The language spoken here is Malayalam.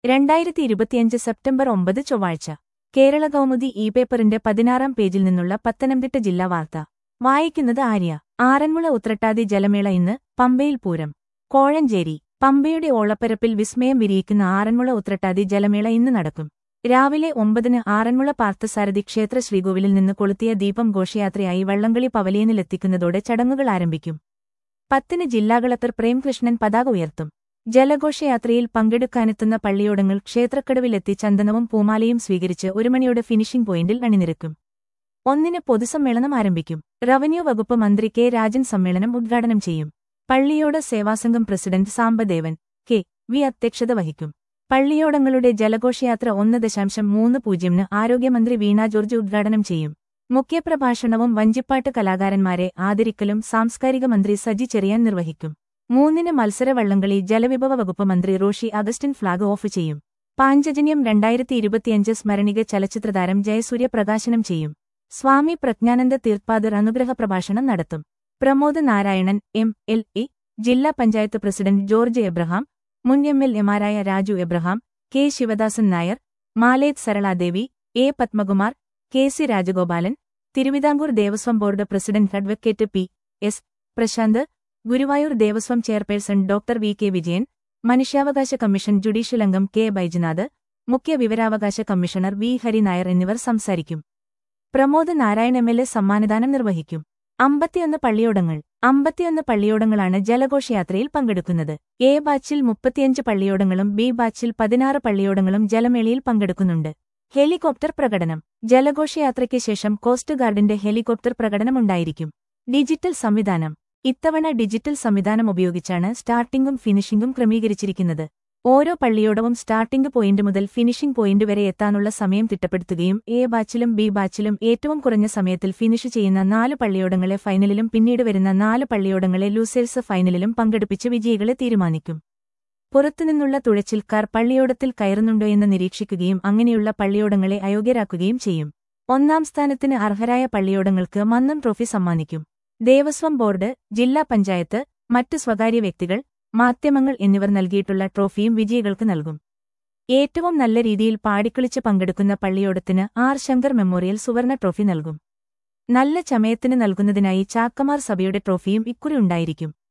രണ്ടായിരത്തി ഇരുപത്തിയഞ്ച് സെപ്റ്റംബർ ഒമ്പത് ചൊവ്വാഴ്ച കേരള കൗമുദി ഇ പേപ്പറിന്റെ പതിനാറാം പേജിൽ നിന്നുള്ള പത്തനംതിട്ട ജില്ലാ വാർത്ത വായിക്കുന്നത് ആര്യ ആറന്മുള ഉത്രട്ടാതി ജലമേള ഇന്ന് പമ്പയിൽ പൂരം കോഴഞ്ചേരി പമ്പയുടെ ഓളപ്പരപ്പിൽ വിസ്മയം വിരിയിക്കുന്ന ആറന്മുള ഉത്രട്ടാതി ജലമേള ഇന്ന് നടക്കും രാവിലെ ഒമ്പതിന് ആറന്മുള പാർത്ഥസാരഥി ക്ഷേത്ര ശ്രീകോവിലിൽ നിന്ന് കൊളുത്തിയ ദീപം ഘോഷയാത്രയായി വള്ളംകളി പവലിയനിലെത്തിക്കുന്നതോടെ ചടങ്ങുകൾ ആരംഭിക്കും പത്തിന് ജില്ലാ കളക്ടർ പ്രേംകൃഷ്ണൻ പതാക ഉയർത്തും ജലഘോഷയാത്രയിൽ പങ്കെടുക്കാനെത്തുന്ന പള്ളിയോടങ്ങൾ ക്ഷേത്രക്കടവിലെത്തി ചന്ദനവും പൂമാലയും സ്വീകരിച്ച് ഒരു മണിയോടെ ഫിനിഷിംഗ് പോയിന്റിൽ അണിനിരക്കും ഒന്നിന് പൊതുസമ്മേളനം ആരംഭിക്കും റവന്യൂ വകുപ്പ് മന്ത്രി കെ രാജൻ സമ്മേളനം ഉദ്ഘാടനം ചെയ്യും Palliyoda Sevasangham president Sambadevan K V അധ്യക്ഷത വഹിക്കും പള്ളിയോടങ്ങളുടെ ജലഘോഷയാത്ര ഒന്ന് ദശാംശം മൂന്ന് പൂജ്യമിന് ആരോഗ്യമന്ത്രി വീണ ജോർജ് ഉദ്ഘാടനം ചെയ്യും മുഖ്യപ്രഭാഷണവും വഞ്ചിപ്പാട്ട് കലാകാരന്മാരെ ആദരിക്കലും സാംസ്കാരിക മന്ത്രി സജി ചെറിയാൻ നിർവഹിക്കും മൂന്നിന് മത്സര വള്ളംകളി ജലവിഭവ വകുപ്പ് മന്ത്രി റോഷി അഗസ്റ്റിൻ ഫ്ളാഗ് ഓഫ് ചെയ്യും പാഞ്ചജന്യം രണ്ടായിരത്തി ഇരുപത്തിയഞ്ച് സ്മരണിക ചലച്ചിത്രതാരം ജയസൂര്യ പ്രകാശനം ചെയ്യും സ്വാമി പ്രജ്ഞാനന്ദ തീർത്ഥാദർ അനുഗ്രഹ പ്രഭാഷണം നടത്തും Pramod Narayanan M L A ജില്ലാ പഞ്ചായത്ത് പ്രസിഡന്റ് ജോർജ് എബ്രഹാം മുൻ എം എൽ എമാരായ Raju Abraham K Sivadasan Nair Maleth Saraladevi A Padmakumar K C Rajagopalan Thiruvithamkoor Devaswom board president advocate P S Prasanth Guruvayur Devaswom chairperson doctor V K Vijayan മനുഷ്യാവകാശ കമ്മീഷൻ ജുഡീഷ്യൽ അംഗം കെ ബൈജനാഥ് മുഖ്യ വിവരാവകാശ കമ്മീഷണർ വി ഹരിനായർ എന്നിവർ സംസാരിക്കും Pramod Narayan M L A സമ്മാനദാനം നിർവഹിക്കും അമ്പത്തിയൊന്ന് പള്ളിയോടങ്ങൾ അമ്പത്തിയൊന്ന് പള്ളിയോടങ്ങളാണ് ജലഘോഷയാത്രയിൽ പങ്കെടുക്കുന്നത് എ ബാച്ചിൽ മുപ്പത്തിയഞ്ച് പള്ളിയോടങ്ങളും ബി ബാച്ചിൽ പതിനാറ് പള്ളിയോടങ്ങളും ജലമേളയിൽ പങ്കെടുക്കുന്നുണ്ട് ഹെലികോപ്റ്റർ പ്രകടനം ജലഘോഷയാത്രയ്ക്ക് ശേഷം കോസ്റ്റ് ഗാർഡിന്റെ ഹെലികോപ്റ്റർ പ്രകടനമുണ്ടായിരിക്കും ഡിജിറ്റൽ സംവിധാനം ഇത്തവണ ഡിജിറ്റൽ സംവിധാനം ഉപയോഗിച്ചാണ് സ്റ്റാർട്ടിംഗും ഫിനിഷിംഗും ക്രമീകരിച്ചിരിക്കുന്നത് ഓരോ പള്ളിയോടവും സ്റ്റാർട്ടിംഗ് പോയിന്റ് മുതൽ ഫിനിഷിംഗ് പോയിന്റ് വരെ എത്താനുള്ള സമയം തിട്ടപ്പെടുത്തുകയും എ ബാച്ചിലും ബി ബാച്ചിലും ഏറ്റവും കുറഞ്ഞ സമയത്തിൽ ഫിനിഷ് ചെയ്യുന്ന നാല് പള്ളിയോടങ്ങളെ ഫൈനലിലും പിന്നീട് വരുന്ന നാല് പള്ളിയോടങ്ങളെ ലൂസേഴ്സ് ഫൈനലിലും പങ്കെടുപ്പിച്ച് വിജയികളെ തീരുമാനിക്കും പുറത്തുനിന്നുള്ള തുഴച്ചിൽക്കാർ പള്ളിയോടത്തിൽ കയറുന്നുണ്ടോയെന്ന് നിരീക്ഷിക്കുകയും അങ്ങനെയുള്ള പള്ളിയോടങ്ങളെ അയോഗ്യരാക്കുകയും ചെയ്യും ഒന്നാം സ്ഥാനത്തിന് അർഹരായ പള്ളിയോടങ്ങൾക്ക് മന്നം ട്രോഫി സമ്മാനിക്കും ദേവസ്വം ബോർഡ് ജില്ലാ പഞ്ചായത്ത് മറ്റു സ്വകാര്യ വ്യക്തികൾ മാധ്യമങ്ങൾ എന്നിവർ നൽകിയിട്ടുള്ള ട്രോഫിയും വിജയികൾക്ക് നൽകും ഏറ്റവും നല്ല രീതിയിൽ പാടിക്കളിച്ച് പങ്കെടുക്കുന്ന പള്ളിയോടത്തിന് ആർ ശങ്കർ മെമ്മോറിയൽ സുവർണ ട്രോഫി നൽകും നല്ല ചമയത്തിന് നൽകുന്നതിനായി ചാക്കമാർ സഭയുടെ ട്രോഫിയും ഇക്കുറി ഉണ്ടായിരിക്കും